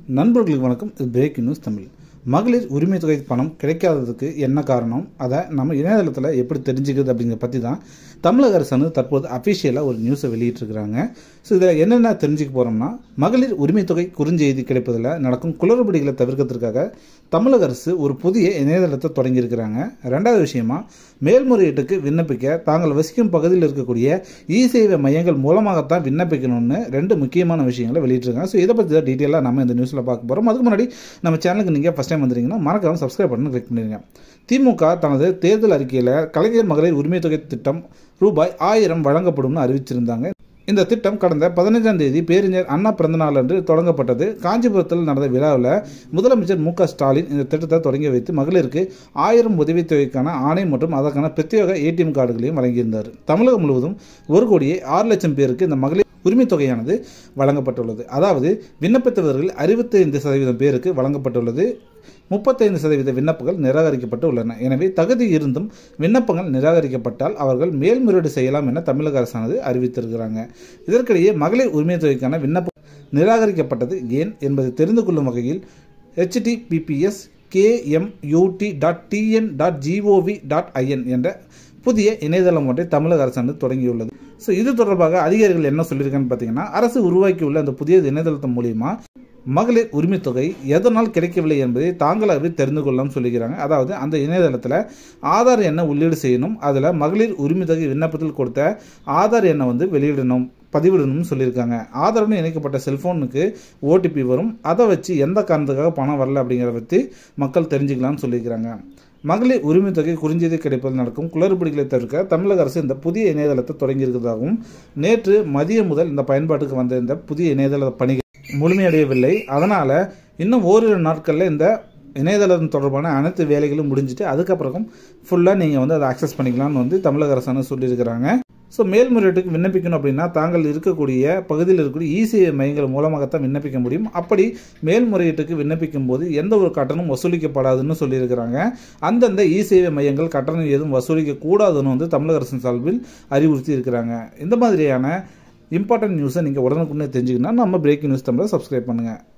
நண்பர்களுக்கு வணக்கம் இது பிரேக் நியூஸ் தமிழ் மகளிர் உரிமை தொகை பணம் கிடைக்காததுக்கு என்ன காரணம் அதை நம்ம இணையதளத்தில் எப்படி தெரிஞ்சுக்கிறது அப்படிங்கிற பற்றி தான் தமிழக அரசு வந்து தற்போது அஃபிஷியலாக ஒரு நியூஸை வெளியிட்டிருக்கிறாங்க ஸோ இதில் என்னென்ன தெரிஞ்சுக்க போகிறோம்னா மகளிர் உரிமை தொகை குறுஞ்செய்தி கிடைப்பதில் நடக்கும் குளறுபடிகளை தவிர்க்கிறதுக்காக தமிழக அரசு ஒரு புதிய இணையதளத்தை தொடங்கியிருக்கிறாங்க ரெண்டாவது விஷயமா மேல்முறையீட்டுக்கு விண்ணப்பிக்க தாங்கள் வசிக்கும் பகுதியில் இருக்கக்கூடிய இ சேவை மையங்கள் மூலமாகத்தான் விண்ணப்பிக்கணும்னு ரெண்டு முக்கியமான விஷயங்களை வெளியிட்டிருக்காங்க ஸோ இதை பற்றி தான் டீட்டெயிலாக நம்ம இந்த நியூஸில் பார்க்க போகிறோம் அதுக்கு முன்னாடி நம்ம சேனலுக்கு நீங்கள் ஃபஸ்ட் டைம் வந்துட்டீங்கன்னா மறக்காம சப்ஸ்கிரைப் பண்ணி கிளிக் பண்ணிடுங்க திமுக தனது தேர்தல் அறிக்கையில் கலைஞர் மகளிர் உரிமை தொகை திட்டம் ரூபாய் ஆயிரம் வழங்கப்படும்னு அறிவிச்சிருந்தாங்க இந்த திட்டம் கடந்த பதினைஞ்சாம் தேதி பேரிஞர் அண்ணா பிறந்தநாள் அன்று தொடங்கப்பட்டது காஞ்சிபுரத்தில் நடந்த விழாவில் முதலமைச்சர் மு க ஸ்டாலின் இந்த திட்டத்தை தொடங்கி வைத்து மகளிருக்கு ஆயிரம் உதவித்தொகைக்கான ஆணை மற்றும் அதற்கான பிரத்யேக ஏடிஎம் கார்டுகளையும் வழங்கியிருந்தார் தமிழகம் முழுவதும் ஒரு கோடியே ஆறு லட்சம் பேருக்கு இந்த மகளிர் உரிமை தொகையானது வழங்கப்பட்டுள்ளது அதாவது விண்ணப்பித்தவர்கள் அறுபத்தைந்து சதவீதம் பேருக்கு வழங்கப்பட்டுள்ளது முப்பத்தைந்து சதவீத விண்ணப்பங்கள் நிராகரிக்கப்பட்டு உள்ளன எனவே தகுதி இருந்தும் விண்ணப்பங்கள் நிராகரிக்கப்பட்டால் அவர்கள் மேல்முறையீடு செய்யலாம் என தமிழக அரசானது அறிவித்திருக்கிறாங்க இதற்கிடையே மகளிர் உரிமை தொகைக்கான விண்ணப்பம் நிராகரிக்கப்பட்டது ஏன் என்பதை தெரிந்து கொள்ளும் வகையில் HTTPS KMUT dot TN dot GOV dot IN என்ற புதிய இணையதளம் ஒன்றை தமிழக அரசானது தொடங்கியுள்ளது ஸோ இது தொடர்பாக அதிகாரிகள் என்ன சொல்லியிருக்கான்னு பார்த்தீங்கன்னா அரசு உருவாக்கியுள்ள அந்த புதிய இணையதளத்தின் மூலியமா மகளிர் உரிமை தொகை எதனால் கிடைக்கவில்லை என்பதை தாங்களாகவே தெரிந்து கொள்ளலாம் சொல்லிக்கிறாங்க அதாவது அந்த இணையதளத்தில் ஆதார் எண்ணை உள்ளீடு செய்யணும் அதில் மகளிர் உரிமை தொகை விண்ணப்பத்தில் கொடுத்த ஆதார் எண்ணை வந்து வெளியிடணும் பதிவிடணும்னு சொல்லியிருக்காங்க ஆதாருடன் இணைக்கப்பட்ட செல்ஃபோனுக்கு ஓடிபி வரும் அதை வச்சு எந்த காரணத்துக்காக பணம் வரல அப்படிங்கிறத பற்றி மக்கள் தெரிஞ்சுக்கலாம்னு சொல்லியிருக்கிறாங்க மகளிர் உரிமை தொகை குறிஞ்செய்தி கிடைப்பதில் நடக்கும் குளறுபடிகளை தவிர்க்க தமிழக அரசு இந்த புதிய இணையதளத்தை தொடங்கியிருக்கிறதாகவும் நேற்று மதியம் முதல் இந்த பயன்பாட்டுக்கு வந்த இந்த புதிய இணையதள பணிகள் முழுமையடையவில்லை அதனால் இன்னும் ஓரிரு நாட்களில் இந்த இணையதளம் தொடர்பான அனைத்து வேலைகளும் முடிஞ்சுட்டு அதுக்கப்புறம் ஃபுல்லாக நீங்கள் வந்து அதை அக்சஸ் பண்ணிக்கலாம்னு வந்து தமிழக அரசானது சொல்லியிருக்கிறாங்க ஸோ மேல்முறையீட்டுக்கு விண்ணப்பிக்கணும் அப்படின்னா தாங்கள் இருக்கக்கூடிய பகுதியில் இருக்கக்கூடிய இசிஐ மையங்கள் மூலமாகத்தான் விண்ணப்பிக்க முடியும் அப்படி மேல்முறையீட்டுக்கு விண்ணப்பிக்கும் போது எந்த ஒரு கட்டணம் வசூலிக்கப்படாதுன்னு சொல்லியிருக்கிறாங்க அந்தந்த இசேவை மையங்கள் கட்டணம் எதுவும் வசூலிக்க கூடாதுன்னு வந்து தமிழக அரசின் சார்பில் அறிவுறுத்தி இருக்கிறாங்க இந்த மாதிரியான இம்பார்ட்டன்ட் நியூஸை நீங்கள் உடனுக்குடனே தெரிஞ்சுக்கணும்னா நம்ம பிரேக்கிங் நியூஸ் தமிழை சப்ஸ்கிரைப் பண்ணுங்கள்